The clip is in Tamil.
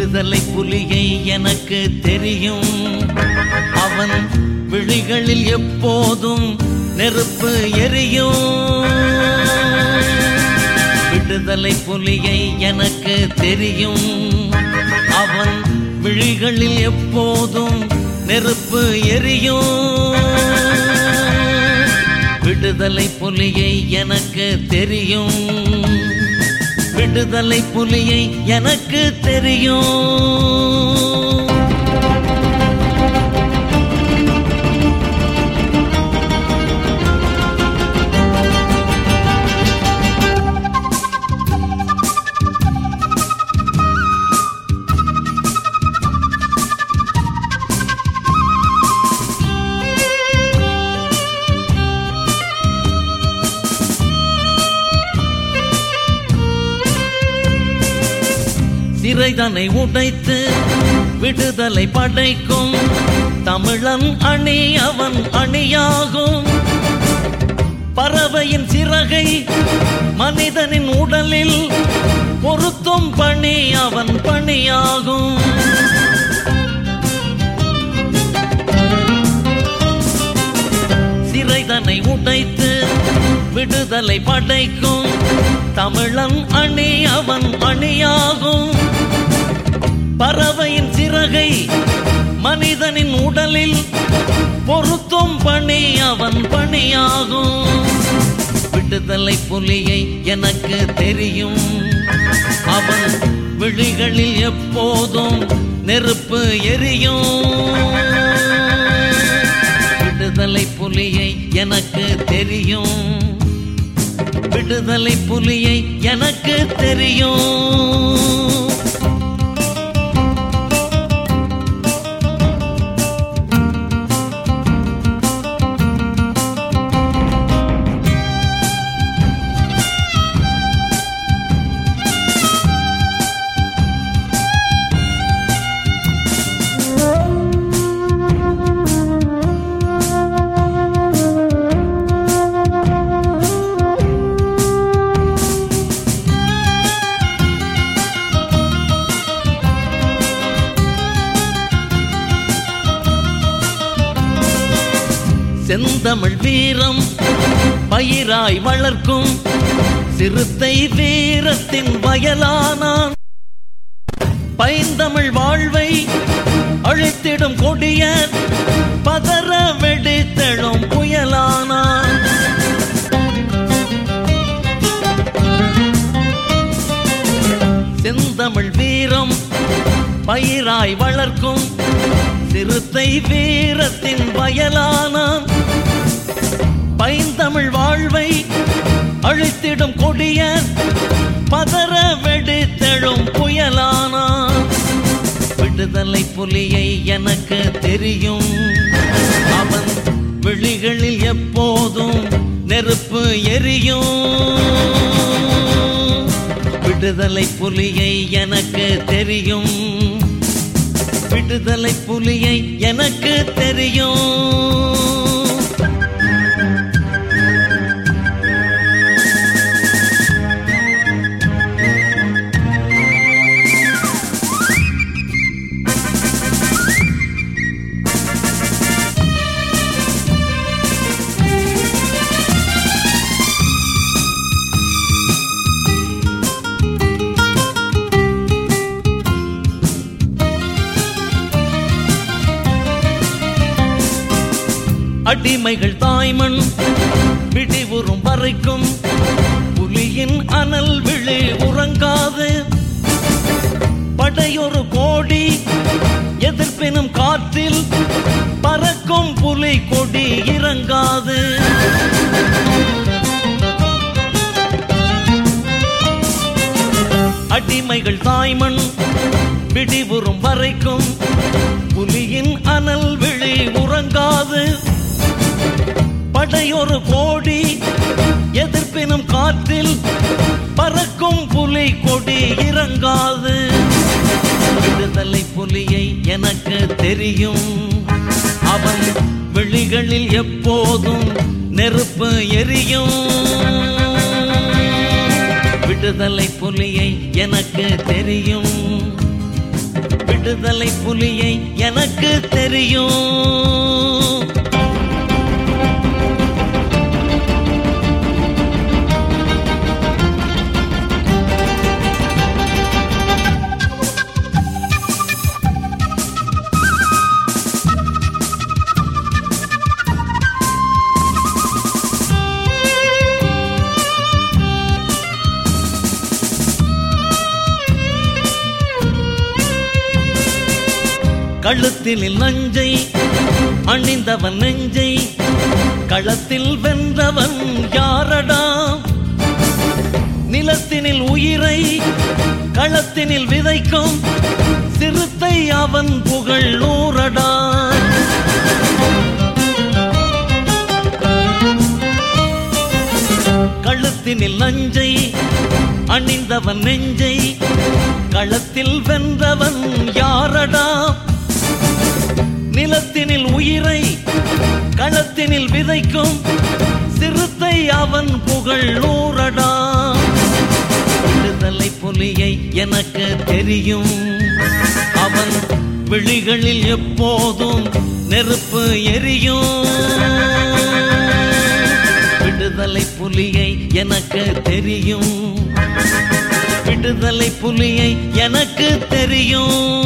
விடுதலை புலியை எனக்கு தெரியும் அவன் விழிகளில் எப்போதும் நெருப்பு எரியும் விடுதலை புலியை எனக்கு தெரியும் அவன் விழிகளில் எப்போதும் நெருப்பு எரியும் விடுதலை புலியை எனக்கு தெரியும் விடுதலை புலியை எனக்கு தெரியும் சிறைதனை உடைத்து விடுதலை படைக்கும் தமிழன் அணி அவன் அணியாகும் பறவையின் சிறகை மனிதனின் உடலில் பொருத்தும் பணி அவன் பணியாகும் சிறைதனை உடைத்து விடுதலை படைக்கும் தமிழன் அணி அவன் அணியாகும் பறவையின் சிறகை மனிதனின் உடலில் பொருத்தும் பணி அவன் பணியாகும் விடுதலை புலியை எனக்கு தெரியும் அவன் விழிகளில் எப்போதும் நெருப்பு எரியும் விடுதலை புலியை எனக்கு தெரியும் விடுதலை புலியை எனக்கு தெரியும் செந்தமிழ் வீரம் பயிராய் வளர்க்கும் சிறுத்தை வீரத்தின் வயலானான் பைந்தமிழ் வாழ்வை அழித்திடும் கொடிய பதற வெடித்தெழும் புயலானான் செந்தமிழ் வீரம் பயிராய் வளர்க்கும் சிறுத்தை வீரத்தின் வயலானான் பைந்தமிழ் வாழ்வை அழித்திடும் கொடிய பதற வெடித்தெழும் புயலானான் விடுதலை புலியை எனக்கு தெரியும் அவன் விழிகளில் எப்போதும் நெருப்பு எரியும் விடுதலை புலியை எனக்கு தெரியும் விடுதலை புலியை எனக்கு தெரியும் அடிமைகள் தாய்மண் விடிவுறும் வரைக்கும் புலியின் அனல் விழி உறங்காது படையொரு கோடி எதிர்ப்பினும் காற்றில் பறக்கும் புலி கொடி இறங்காது அடிமைகள் தாய்மண் விடிவுறும் வரைக்கும் புலியின் அனல் விழி உறங்காது படையொரு கோடி எதிர்ப்பினும் காற்றில் பறக்கும் புலி கொடி இறங்காது விடுதலை புலியை எனக்கு தெரியும் அவன் விழிகளில் எப்போதும் நெருப்பு எரியும் விடுதலை புலியை எனக்கு தெரியும் விடுதலை புலியை எனக்கு தெரியும் கழுத்தில் நஞ்சை அணிந்தவன் நெஞ்சை களத்தில் வென்றவன் யாரடா நிலத்தினில் உயிரை களத்தினில் விதைக்கும் சிறுத்தை அவன் புகழ் நூறடா கழுத்தினில் நஞ்சை அணிந்தவன் நெஞ்சை களத்தில் வென்றவன் யாரடா நிலத்தினில் உயிரை களத்தினில் விதைக்கும் சிறுத்தை அவன் புகழ் நூறடா விடுதலை புலியை எனக்கு தெரியும் அவன் விழிகளில் எப்போதும் நெருப்பு எரியும் விடுதலை புலியை எனக்கு தெரியும் விடுதலை புலியை எனக்கு தெரியும்